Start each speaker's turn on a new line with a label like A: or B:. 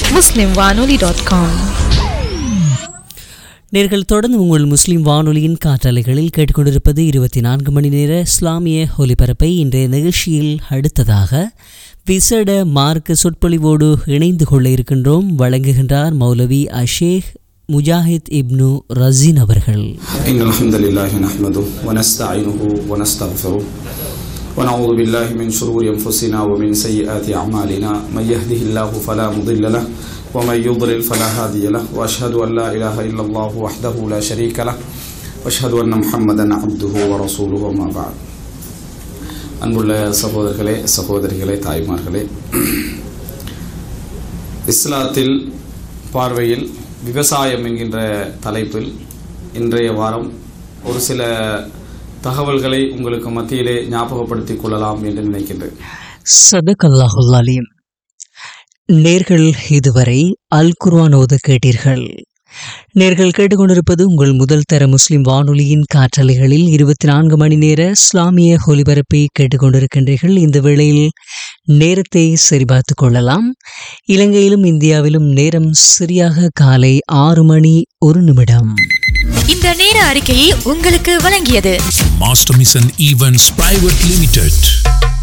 A: muslimwanoli.com
B: நேர்கள் தொடர்ந்து உங்கள் முஸ்லிம் வானொலியின் காற்றலைகளில் கேட்டுக்கொண்டிருப்பது இருபத்தி நான்கு மணி நேர இஸ்லாமிய ஒலிபரப்பை இன்றைய நிகழ்ச்சியில் அடுத்ததாக விசேட மார்க்க சொற்பொழிவோடு இணைந்து கொள்ள இருக்கின்றோம் வழங்குகின்றார் மௌலவி அஷேக் முஜாஹித் இப்னு ரசீன் அவர்கள்
C: إن الحمد لله نحمده ونستعينه ونستغفره ونعوذ بالله من شرور أنفسنا ومن سيئات أعمالنا من يهده الله فلا مضل له ومن يضلل فلا هادي له وأشهد أن لا إله إلا الله وحده لا شريك له وأشهد أن محمدا عبده ورسوله وما بعد அன்புள்ள சகோதரர்களே சகோதரிகளே தாய்மார்களே இஸ்லாத்தில் பார்வையில் விவசாயம் என்கின்ற தலைப்பில் இன்றைய வாரம் ஒரு சில தகவல்களை உங்களுக்கு மத்தியிலே ஞாபகப்படுத்திக் கொள்ளலாம் என்று நினைக்கின்றேன்
B: சதகல்லாஹுல் அலீம் நேர்கள் இதுவரை அல் குர்ஆன் ஓத கேட்டீர்கள் நேர்கள் கேட்டுக்கொண்டிருப்பது உங்கள் முதல் தர முஸ்லிம் வானொலியின் காற்றலைகளில் இருபத்தி நான்கு மணி நேர இஸ்லாமிய ஒலிபரப்பை கேட்டுக்கொண்டிருக்கின்றீர்கள் இந்த வேளையில் நேரத்தை சரிபார்த்து கொள்ளலாம் இலங்கையிலும் இந்தியாவிலும் நேரம் சரியாக காலை ஆறு மணி ஒரு நிமிடம்
A: இந்த நேர அறிக்கையை உங்களுக்கு வழங்கியது
D: Master Mission Events Private Limited.